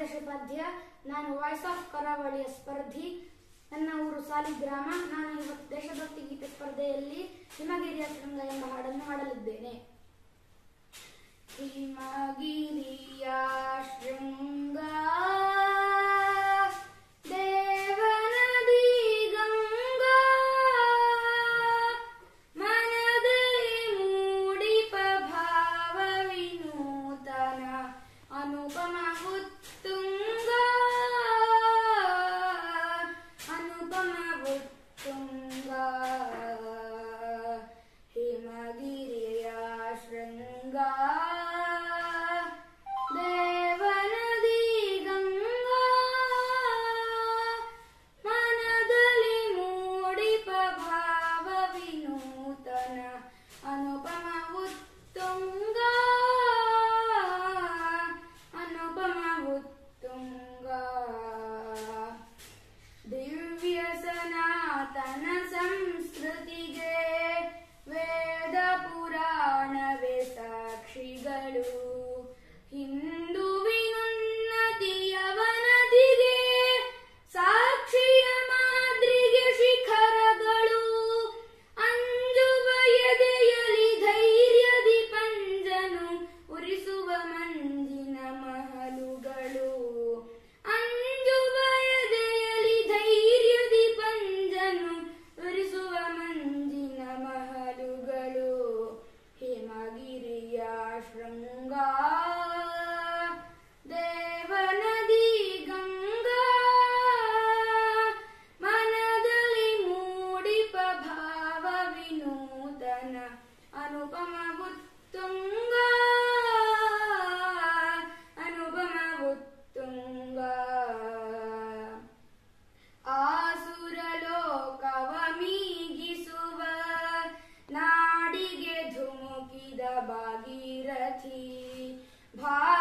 ದೇಶಪಾಧ್ಯ ನಾನು voice of ಕರಾವಳಿಯ ಸ್ಪರ್ಧಿ ನನ್ನ ಊರು ಸಾಲಿಗ್ರಾಮ ನಾನು ಇವತ್ತು ದೇಶಭಕ್ತಿ ಗೀತೆ ಸ್ಪರ್ಧೆಯಲ್ಲಿ ಹಿಮಗಿರಿಯ ಶೃಂಗ ಎಂಬ ಹಾಡನ್ನು ಹಾಡಲಿದ್ದೇನೆ ಹಿಮಗಿರಿಯ ಶೃಂಗ ದೇವನದಿ ಗಂಗಾ ಮನದಲ್ಲಿ ಮೂಡಿಪ ಭಾವ ವಿನೂತನ ಅನುಪಮ ಉತ್ತುಂಗ ಅನುಪಮ ಉತ್ತುಂಗ ಹಿಮಗಿರಿಯ ಶೃಂಗ ದೇವನದಿ ಗಂಗಾ ಮನದಲ್ಲಿ ಮೂಡಿಪ ಭಾವ ವಿನೂತನ ಅನುಪಮ ಉತ್ತುಂಗ ಅನುಪಮ ಉತ್ತುಂಗ ದಿವ್ಯ ಸನಾತನ ಸಂಸ್ಕೃತಿಗೆ ವೇದ ಪುರಾಣವೇ ಸಾಕ್ಷಿಗಳು ಹಿಂದುವಿನುನ್ನತಿಯವನದಿಗೆ ಸಾಕ್ಷಿಯ ಮಾದ್ರಿಗೆ ಶಿಖರಗಳು ಅಂಜುವ ಎದೆಯಲಿ ಧೈರ್ಯದಿ ಪಂಜನು ಉರಿಸುವ ಮಂಜಿನ ಮಹಲುಗಳು ಅಂಜುವ ಎದೆಯಲಿ ಧೈರ್ಯದಿ ಪಂಜನು ಉರಿಸುವ ಮಂಜಿನ ಮಹಲುಗಳು ಹಿಮಗಿರಿಯ ಶೃಂಗ ದೇವನದಿ ಗಂಗಾ ಮನದಲ್ಲಿ ಮೂಡಿಪ ಭಾವ ವಿನೂತನ ಅನುಪಮ ಉತ್ತುಂಗ ಅನುಪಮ ಉತ್ತುಂಗ ಆಸುರ ಲೋಕವ ಮೀಗಿಸುವ ನಾಡಿಗೆ ಧುಮುಕಿದ ಭಾಗೀರಥಿ ಭಾ